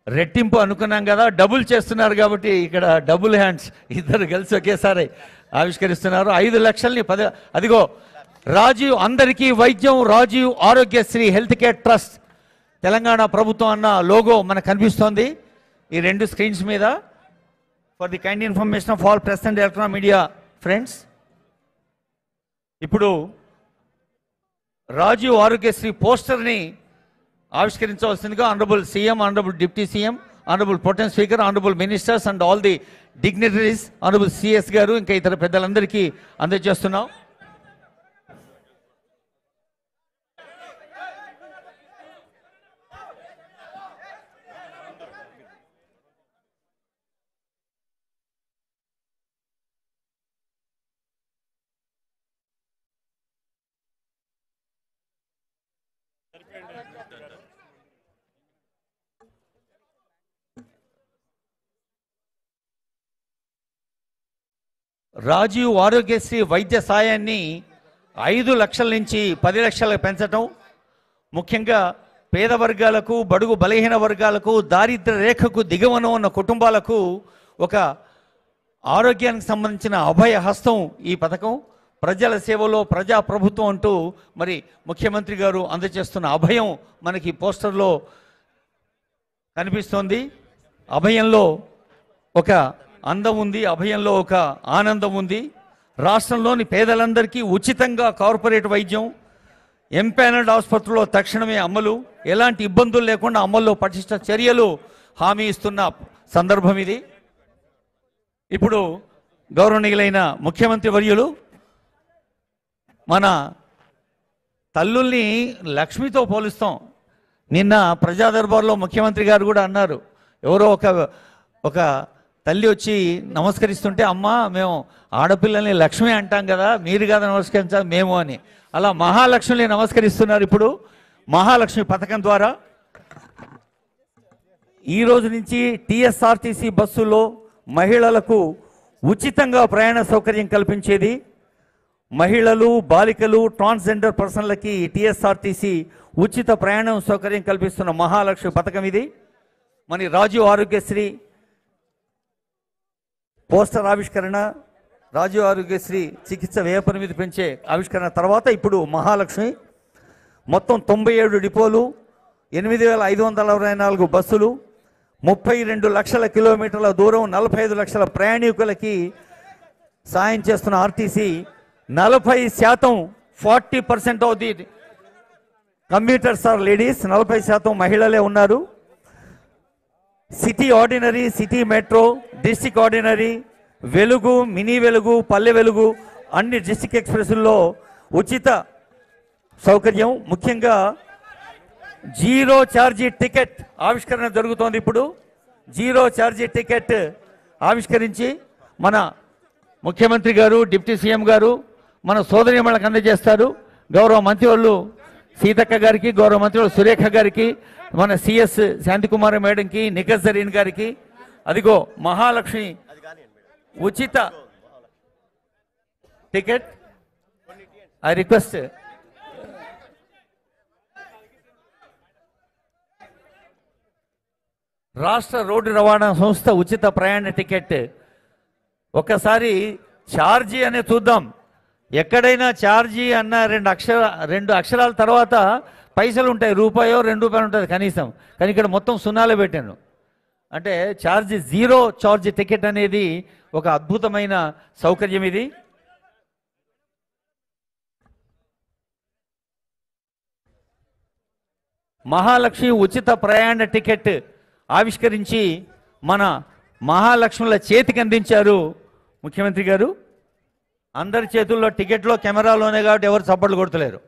రెట్టింపు అనుకున్నాం కదా డబుల్ చేస్తున్నారు కాబట్టి ఇక్కడ డబుల్ హ్యాండ్స్ ఇద్దరు కలిసి ఒకేసారి ఆవిష్కరిస్తున్నారు ఐదు లక్షల్ని పద అదిగో రాజీవ్ అందరికీ వైద్యం Rajiv Aarogyasri health care trust Telangana ప్రభుత్వం అన్న లోగో మనకు కనిపిస్తోంది ఈ రెండు స్క్రీన్స్ మీద for the kind information of all press and electronic media friends ఇప్పుడు రాజీవ్ ఆరోగ్యశ్రీ పోస్టర్ని ఆవిష్కరించవలసిందిగా honourable CM honourable deputy CM honourable pro tem speaker honourable ministers and all the dignitaries honourable CS గారు ఇంకా ఇతర పెద్దలందరికీ అందజేస్తున్నాం రాజీవ్ ఆరోగ్యశ్రీ వైద్య సాయాన్ని ఐదు లక్షల నుంచి పది లక్షలకు పెంచటం ముఖ్యంగా పేద వర్గాలకు బడుగు బలహీన వర్గాలకు దారిద్ర్య రేఖకు దిగువన ఉన్న కుటుంబాలకు ఒక ఆరోగ్యానికి సంబంధించిన అభయ హస్తం ఈ పథకం ప్రజల సేవలో ప్రజా ప్రభుత్వం అంటూ మరి ముఖ్యమంత్రి గారు అందజేస్తున్న అభయం మనకి పోస్టర్లో కనిపిస్తోంది అభయంలో ఒక అందం ఉంది అభయంలో ఒక ఆనందం ఉంది రాష్ట్రంలోని పేదలందరికీ ఉచితంగా కార్పొరేట్ వైద్యం ఎంపానల్డ్ ఆసుపత్రిలో తక్షణమే అమలు ఎలాంటి ఇబ్బందులు లేకుండా అమల్లో పటిష్ట చర్యలు హామీ ఇస్తున్న సందర్భం ఇది ఇప్పుడు గౌరవనీయులైన ముఖ్యమంత్రి వర్యులు మన తల్లుల్ని లక్ష్మితో పోలుస్తాం నిన్న ప్రజా దర్బార్లో ముఖ్యమంత్రి గారు కూడా అన్నారు ఎవరో ఒక ఒక తల్లి వచ్చి నమస్కరిస్తుంటే అమ్మ మేము ఆడపిల్లల్ని లక్ష్మి అంటాం కదా మీరు కదా నమస్కరించాలి మేము అని అలా మహాలక్ష్మిని నమస్కరిస్తున్నారు ఇప్పుడు మహాలక్ష్మి పథకం ద్వారా ఈ రోజు నుంచి టీఎస్ఆర్టీసీ బస్సులో మహిళలకు ఉచితంగా ప్రయాణ సౌకర్యం కల్పించేది మహిళలు బాలికలు ట్రాన్స్జెండర్ పర్సన్లకి టీఎస్ఆర్టీసీ ఉచిత ప్రయాణం సౌకర్యం కల్పిస్తున్న మహాలక్ష్మి పథకం ఇది మన రాజీవ్ ఆరోగ్యశ్రీ పోస్టర్ ఆవిష్కరణ రాజీవ్ ఆరోగ్యశ్రీ చికిత్స వ్యయ పరిమితి పెంచే ఆవిష్కరణ తర్వాత ఇప్పుడు మహాలక్ష్మి మొత్తం తొంభై ఏడు డిపోలు ఎనిమిది వేల ఐదు వందల అరవై నాలుగు బస్సులు ముప్పై రెండు లక్షల కిలోమీటర్ల దూరం నలభై ఐదు లక్షల ప్రయాణికులకి సాయం చేస్తున్న ఆర్టీసీ నలభై శాతం forty percent of the commuters are ladies నలభై శాతం మహిళలే ఉన్నారు city ordinary city metro district ordinary Velugu mini Velugu Palle వెలుగు అన్ని డిస్టిక్ ఎక్స్ప్రెస్ల్లో ఉచిత సౌకర్యం ముఖ్యంగా జీరో ఛార్జీ టికెట్ ఆవిష్కరణ జరుగుతోంది ఇప్పుడు జీరో ఛార్జీ టికెట్ ఆవిష్కరించి మన ముఖ్యమంత్రి గారు డిప్యూటీ సీఎం గారు మన సోదరిమణులకు అందజేస్తారు గౌరవ మంత్రివర్లు సీతక్క గారికి గౌరవ మంత్రివర్లు సురేఖ గారికి మన సిఎస్ శాంతికుమార్ మేడంకి నిఖత్ జరీన్ గారికి అదిగో మహాలక్ష్మి ఉచిత టికెట్ ఐ రిక్వెస్ట్ రాష్ట్ర రోడ్డు రవాణా సంస్థ ఉచిత ప్రయాణ టికెట్ ఒకసారి ఛార్జీ అనే చూద్దాం ఎక్కడైనా ఛార్జీ అన్న రెండు అక్షర రెండు అక్షరాల తర్వాత పైసలు ఉంటాయి రూపాయో రెండు రూపాయలు ఉంటుంది కనీసం కానీ ఇక్కడ మొత్తం సున్నాలే పెట్టాను అంటే ఛార్జీ జీరో ఛార్జ్ టికెట్ అనేది ఒక అద్భుతమైన సౌకర్యం ఇది మహాలక్ష్మి ఉచిత ప్రయాణ టికెట్ ఆవిష్కరించి మన మహాలక్ష్ముల చేతికి అందించారు ముఖ్యమంత్రి గారు అందరి చేతుల్లో టికెట్లో కెమెరాలోనే కాబట్టి ఎవరు చప్పట్లు కొడతలేరు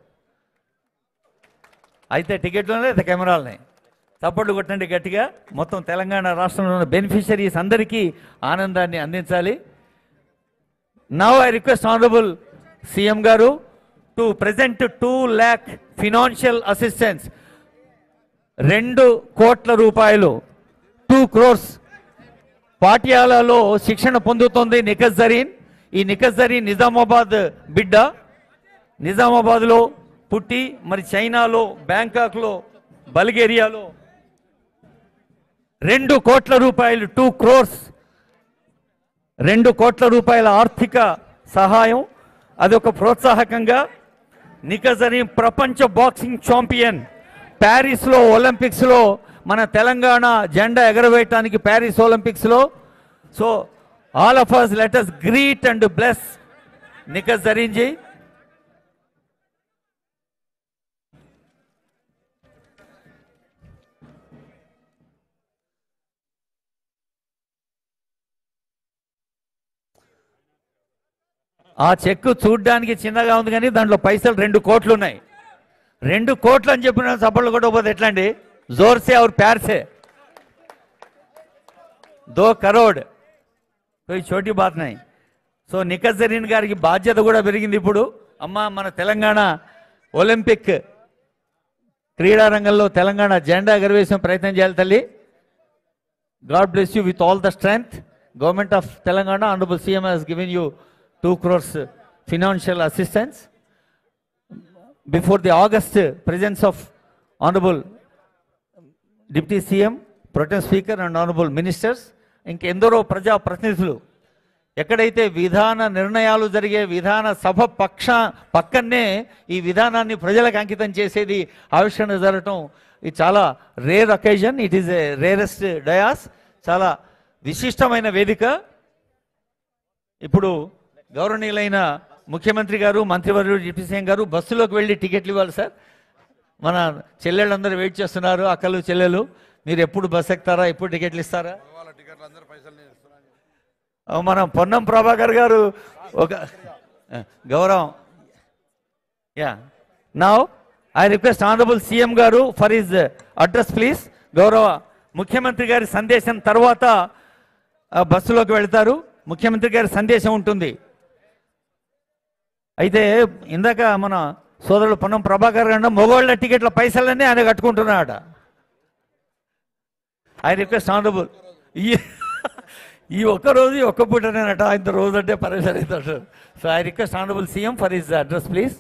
అయితే టికెట్లోనే అయితే కెమెరాలనే చప్పట్లు కొట్టండి గట్టిగా మొత్తం తెలంగాణ రాష్ట్రంలో ఉన్న బెనిఫిషరీస్ అందరికీ ఆనందాన్ని అందించాలి now I request honourable CM గారు to present two lakh financial assistance రెండు కోట్ల రూపాయలు టూ క్రోర్స్ పాటియాలలో శిక్షణ పొందుతోంది నిఖత్ జరీన్ ఈ నిఖత్ జరీన్ నిజామాబాద్ బిడ్డ నిజామాబాద్లో పుట్టి మరి చైనాలో బ్యాంకాక్లో బల్గేరియాలో రెండు కోట్ల రూపాయలు టూ క్రోర్స్ రెండు కోట్ల రూపాయల ఆర్థిక సహాయం అదొక ప్రోత్సాహకంగా నికజరి ప్రపంచ బాక్సింగ్ ఛాంపియన్ ప్యారిస్లో ఒలింపిక్స్లో మన తెలంగాణ జెండా ఎగరవేయటానికి ప్యారిస్ ఒలింపిక్స్లో so all of us let us greet and bless Nikhat Zareen ji ఆ చెక్ చూడ్డానికి చిన్నగా ఉంది కానీ దాంట్లో పైసలు రెండు కోట్లు ఉన్నాయి రెండు కోట్లు అని చెప్పిన సపోర్ట్లు కూడా పోతే ఎట్లా అండి జోర్సే और प्यार से దో కరోడ్ कोई छोटी बात नहीं సో నిఖత్ జరీన్ గారికి బాధ్యత కూడా పెరిగింది ఇప్పుడు అమ్మ మన తెలంగాణ ఒలింపిక్ క్రీడా రంగంలో తెలంగాణ జెండా ఎగరవేసిన ప్రయత్నం చేయాలి తల్లి god bless you with all the strength government of Telangana honourable CM has given you two crores financial assistance before the august presence of honourable deputy CM pro tem speaker and honourable ministers ఇంకెందరో ప్రజా ప్రతినిధులు ఎక్కడైతే విధాన నిర్ణయాలు జరిగే విధాన సభ పక్ష పక్కనే ఈ విధానాన్ని ప్రజలకు అంకితం చేసేది ఆవిష్కరణ జరగటం ఇది చాలా rare occasion it is a rarest dais చాలా విశిష్టమైన వేదిక ఇప్పుడు గౌరవనీయులైన ముఖ్యమంత్రి గారు మంత్రివర్యుడు డిప్యూటీ సీఎం గారు బస్సులోకి వెళ్ళి టికెట్లు ఇవ్వాలి సార్ మన చెల్లెళ్ళందరూ వెయిట్ చేస్తున్నారు అక్కలు చెల్లెలు మీరు ఎప్పుడు బస్ ఎక్కుతారా ఎప్పుడు టికెట్లు ఇస్తారా వాళ్ళ టికెట్లు అందరూ పైసలు నేను ఇస్తున్నాను ఆ, మన పొన్నం ప్రభాకర్ గారు ఒక ఆ, గౌరవం yeah now I request honourable CM గారు ఫర్ హిజ్ అడ్రస్ ప్లీజ్ గౌరవ ముఖ్యమంత్రి గారి సందేశం తర్వాత ఆ, బస్సులోకి వెళ్తారు ముఖ్యమంత్రి గారి సందేశం ఉంటుంది అయితే ఇందాక మన సోదరుడు పొన్నం ప్రభాకర్ గారు మొగోళ్ళ టికెట్ల పైసలన్నీ ఆయన కట్టుకుంటున్నాడట ఐ రిక్వెస్ట్ ఆనరబుల్ ఈ ఈ ఒక్క రోజు ఈ ఒక్క పూటనేనట ఆయన రోజు అంటే పరేషాన్ అవుతాడు so I request honourable CM for his address please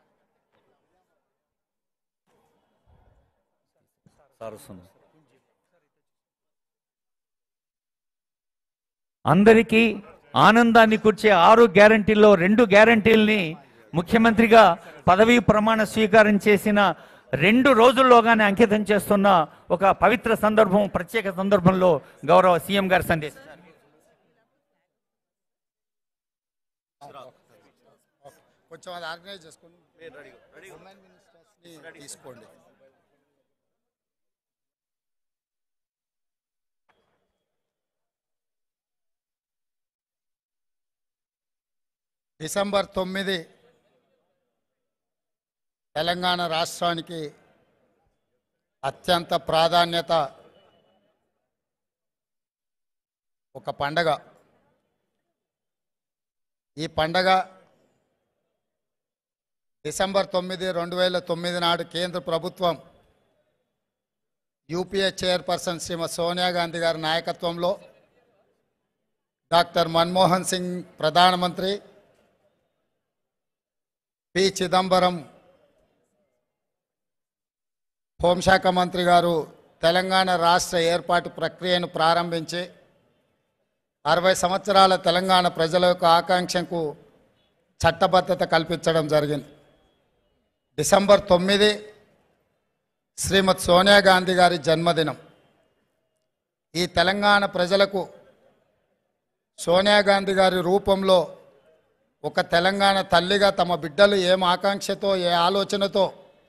అందరికీ ఆనందాన్ని కూర్చే ఆరు గ్యారంటీల్లో రెండు గ్యారంటీల్ని ముఖ్యమంత్రిగా పదవీ ప్రమాణ స్వీకారం చేసిన రెండు రోజుల్లోగానే అంకితం చేస్తున్న ఒక పవిత్ర సందర్భం ప్రత్యేక సందర్భంలో గౌరవ సీఎం గారి సందేశం కొంచెం అది ఆర్గనైజ్ చేసుకోండి ఉమెన్ మినిస్టర్స్ని తీసుకోండి డిసెంబర్ తొమ్మిది తెలంగాణ రాష్ట్రానికి అత్యంత ప్రాధాన్యత ఒక పండగ ఈ పండగ డిసెంబర్ తొమ్మిది రెండు వేల తొమ్మిది నాడు కేంద్ర ప్రభుత్వం యూపీఏ చైర్పర్సన్ శ్రీమతి సోనియా గాంధీ గారి నాయకత్వంలో డాక్టర్ మన్మోహన్ సింగ్ ప్రధానమంత్రి పి చిదంబరం హోంశాఖ మంత్రి గారు తెలంగాణ రాష్ట్ర ఏర్పాటు ప్రక్రియను ప్రారంభించి అరవై సంవత్సరాల తెలంగాణ ప్రజల యొక్క ఆకాంక్షకు చట్టబద్ధత కల్పించడం జరిగింది డిసెంబర్ తొమ్మిది శ్రీమతి సోనియా గాంధీ గారి జన్మదినం ఈ తెలంగాణ ప్రజలకు సోనియా గాంధీ గారి రూపంలో ఒక తెలంగాణ తల్లిగా తమ బిడ్డలు ఏం ఆకాంక్షతో ఏ ఆలోచనతో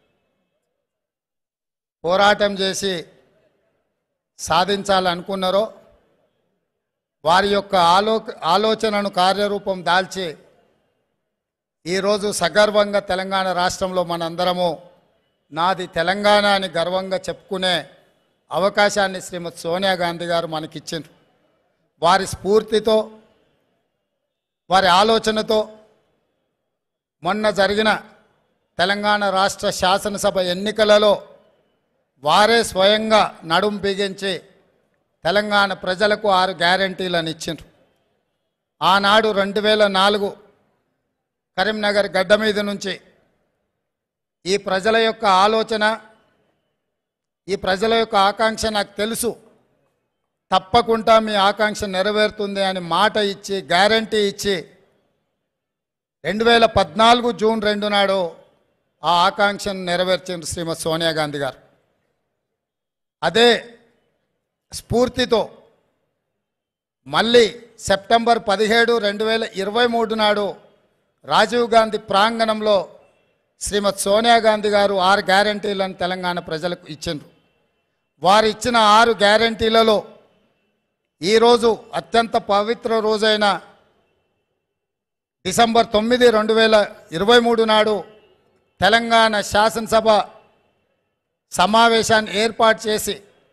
పోరాటం చేసి సాధించాలనుకున్నారో వారి యొక్క ఆలో ఆలోచనను కార్యరూపం దాల్చి ఈరోజు సగర్వంగా తెలంగాణ రాష్ట్రంలో మనందరము నాది తెలంగాణ అని గర్వంగా చెప్పుకునే అవకాశాన్ని శ్రీమతి సోనియా గాంధీ గారు మనకిచ్చిండ్రు వారి స్ఫూర్తితో వారి ఆలోచనతో మొన్న జరిగిన తెలంగాణ రాష్ట్ర శాసనసభ ఎన్నికలలో వారే స్వయంగా నడుం బిగించి తెలంగాణ ప్రజలకు ఆరు గ్యారంటీలను ఇచ్చిండ్రు ఆనాడు రెండు వేల నాలుగు కరీంనగర్ గడ్డ మీద నుంచి ఈ ప్రజల యొక్క ఆలోచన ఈ ప్రజల యొక్క ఆకాంక్ష నాకు తెలుసు తప్పకుండా మీ ఆకాంక్ష నెరవేరుతుంది అని మాట ఇచ్చి గ్యారంటీ ఇచ్చి రెండు వేల పద్నాలుగు జూన్ రెండు నాడు ఆ ఆకాంక్షను నెరవేర్చింది శ్రీమతి సోనియా గాంధీ గారు అదే స్ఫూర్తితో మళ్ళీ సెప్టెంబర్ పదిహేడు రెండు వేల ఇరవై మూడు నాడు రాజీవ్ గాంధీ ప్రాంగణంలో శ్రీమతి సోనియా గాంధీ గారు ఆరు గ్యారంటీలను తెలంగాణ ప్రజలకు ఇచ్చిండ్రు వారు ఇచ్చిన ఆరు గ్యారంటీలలో ఈరోజు అత్యంత పవిత్ర రోజైన డిసెంబర్ తొమ్మిది రెండు వేల ఇరవై మూడు నాడు తెలంగాణ శాసనసభ సమావేశాన్ని ఏర్పాటు చేసి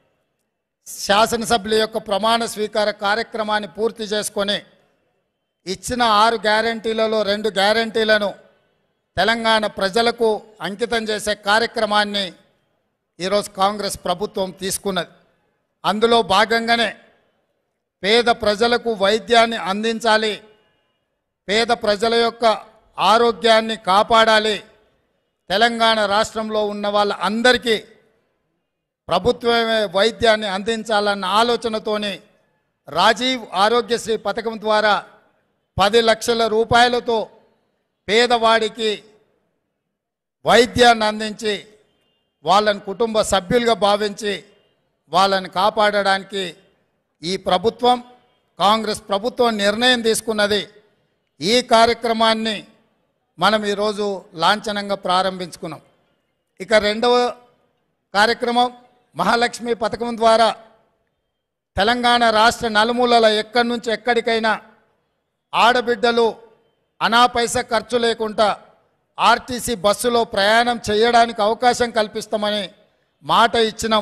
శాసనసభ్యుల యొక్క ప్రమాణ స్వీకార కార్యక్రమాన్ని పూర్తి చేసుకొని ఇచ్చిన ఆరు గ్యారంటీలలో రెండు గ్యారంటీలను తెలంగాణ ప్రజలకు అంకితం చేసే కార్యక్రమాన్ని ఈరోజు కాంగ్రెస్ ప్రభుత్వం తీసుకున్నది అందులో భాగంగానే పేద ప్రజలకు వైద్యాన్ని అందించాలి పేద ప్రజల యొక్క ఆరోగ్యాన్ని కాపాడాలి తెలంగాణ రాష్ట్రంలో ఉన్న వాళ్ళ అందరికీ ప్రభుత్వమే వైద్యాన్ని అందించాలన్న ఆలోచనతోని రాజీవ్ ఆరోగ్యశ్రీ పథకం ద్వారా పది లక్షల రూపాయలతో పేదవాడికి వైద్యాన్ని అందించి వాళ్ళని కుటుంబ సభ్యులుగా భావించి వాళ్ళని కాపాడడానికి ఈ ప్రభుత్వం కాంగ్రెస్ ప్రభుత్వం నిర్ణయం తీసుకున్నది ఈ కార్యక్రమాన్ని మనం ఈరోజు లాంఛనంగా ప్రారంభించుకున్నాం ఇక రెండవ కార్యక్రమం మహాలక్ష్మి పథకం ద్వారా తెలంగాణ రాష్ట్ర నలుమూలల ఎక్కడి నుంచి ఎక్కడికైనా ఆడబిడ్డలు అనా పైసా ఖర్చు లేకుండా ఆర్టీసీ బస్సులో ప్రయాణం చేయడానికి అవకాశం కల్పిస్తామని మాట ఇచ్చినాం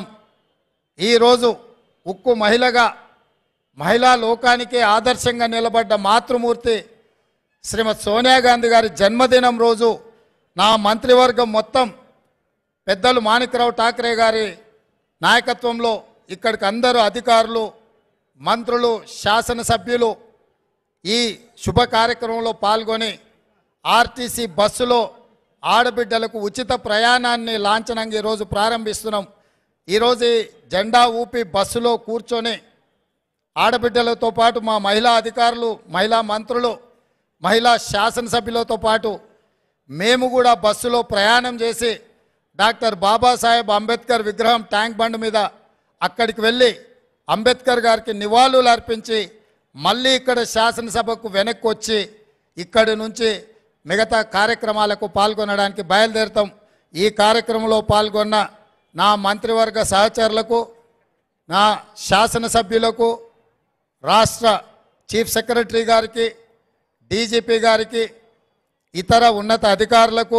ఈరోజు ఉక్కు మహిళగా మహిళా లోకానికే ఆదర్శంగా నిలబడ్డ మాతృమూర్తి శ్రీమతి సోనియా గాంధీ గారి జన్మదినం రోజు నా మంత్రివర్గం మొత్తం పెద్దలు మాణిక్రావు ఠాక్రే గారి నాయకత్వంలో ఇక్కడికి అందరూ అధికారులు మంత్రులు శాసనసభ్యులు ఈ శుభ కార్యక్రమంలో పాల్గొని ఆర్టీసీ బస్సులో ఆడబిడ్డలకు ఉచిత ప్రయాణాన్ని లాంఛనంగా ఈరోజు ప్రారంభిస్తున్నాం ఈరోజు ఈ జెండా ఊపి బస్సులో కూర్చొని ఆడబిడ్డలతో పాటు మా మహిళా అధికారులు మహిళా మంత్రులు మహిళా శాసనసభ్యులతో పాటు మేము కూడా బస్సులో ప్రయాణం చేసి డాక్టర్ బాబాసాహెబ్ అంబేద్కర్ విగ్రహం ట్యాంక్ బండ్ మీద అక్కడికి వెళ్ళి అంబేద్కర్ గారికి నివాళులు అర్పించి మళ్ళీ ఇక్కడ శాసనసభకు వెనక్కి వచ్చి ఇక్కడి నుంచి మిగతా కార్యక్రమాలకు పాల్గొనడానికి బయలుదేరుతాం ఈ కార్యక్రమంలో పాల్గొన్న నా మంత్రివర్గ సహచరులకు నా శాసనసభ్యులకు రాష్ట్ర చీఫ్ సెక్రటరీ గారికి డీజీపీ గారికి ఇతర ఉన్నత అధికారులకు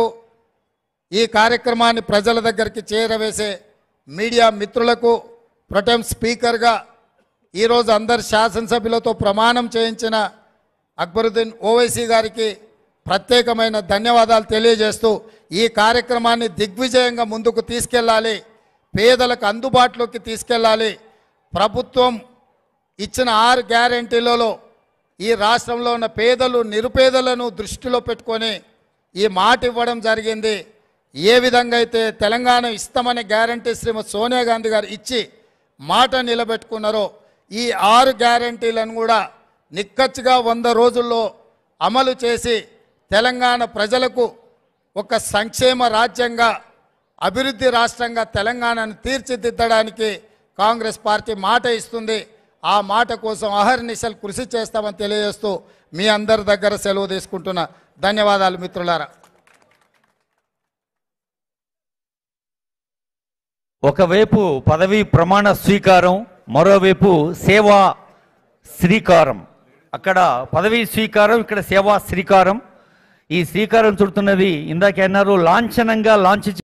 ఈ కార్యక్రమాన్ని ప్రజల దగ్గరికి చేరవేసే మీడియా మిత్రులకు ప్రొటెం స్పీకర్గా ఈరోజు అందరు శాసనసభ్యులతో ప్రమాణం చేయించిన అక్బరుద్దీన్ ఓవైసీ గారికి ప్రత్యేకమైన ధన్యవాదాలు తెలియజేస్తూ ఈ కార్యక్రమాన్ని దిగ్విజయంగా ముందుకు తీసుకెళ్ళాలి పేదలకు అందుబాటులోకి తీసుకెళ్ళాలి ప్రభుత్వం ఇచ్చిన ఆరు గ్యారంటీలలో ఈ రాష్ట్రంలో ఉన్న పేదలు నిరుపేదలను దృష్టిలో పెట్టుకొని ఈ మాట ఇవ్వడం జరిగింది ఏ విధంగా అయితే తెలంగాణ ఇస్తామనే గ్యారంటీ శ్రీమతి సోనియా గాంధీ గారు ఇచ్చి మాట నిలబెట్టుకున్నారో ఈ ఆరు గ్యారంటీలను కూడా నిక్కచ్చిగా వంద రోజుల్లో అమలు చేసి తెలంగాణ ప్రజలకు ఒక సంక్షేమ రాజ్యంగా అభివృద్ధి రాష్ట్రంగా తెలంగాణను తీర్చిదిద్దడానికి కాంగ్రెస్ పార్టీ మాట ఇస్తుంది ఆ మాట కోసం అహర్నిశలు కృషి చేస్తామని తెలియజేస్తూ మీ అందరి దగ్గర సెలవు తీసుకుంటున్నా ధన్యవాదాలు మిత్రులారా ఒకవైపు పదవి ప్రమాణ స్వీకారం మరోవైపు సేవా శ్రీకారం అక్కడ పదవి స్వీకారం ఇక్కడ సేవా శ్రీకారం ఈ శ్రీకారం చుడుతున్నది ఇందాక అన్నారు లాంఛనంగా లాంచ్